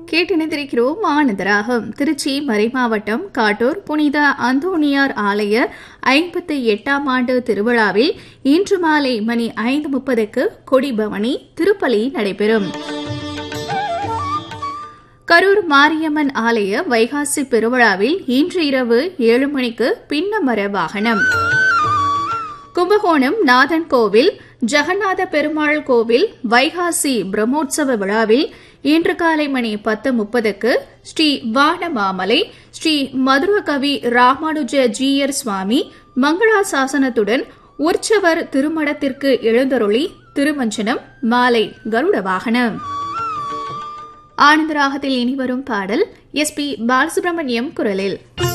கேட்டிணைந்திருக்கிறோம் ஆனந்தராகம் திருச்சி மறைமாவட்டம் காட்டூர் புனித அந்தோணியார் ஆலய ஐம்பத்தி எட்டாம் ஆண்டு திருவிழாவில் இன்று மாலை மணி ஐந்து முப்பதுக்கு கொடிபவனி திருப்பலி நடைபெறும் கரூர் மாரியம்மன் ஆலய வைகாசி பெருவிழாவில் இன்று இரவு ஏழு மணிக்கு பின்னமர வாகனம் கும்பகோணம் நாதன் கோவில் ஜெகநாத பெருமாள் கோவில் வைகாசி பிரம்மோற்சவ விழாவில் இன்று காலை மணி பத்து முப்பதுக்கு ஸ்ரீ வானமாமலை ஸ்ரீ மதுரகவி ராமானுஜ ஜீயர் சுவாமி மங்களாசாசனத்துடன் உற்சவர் திருமடத்திற்கு எழுந்தருளி திருமஞ்சனம் மாலை கருட வாகனம் ஆனந்தராகத்தில் இனிவரும் பாடல் எஸ் பி பாலசுப்ரமணியம் குரலில்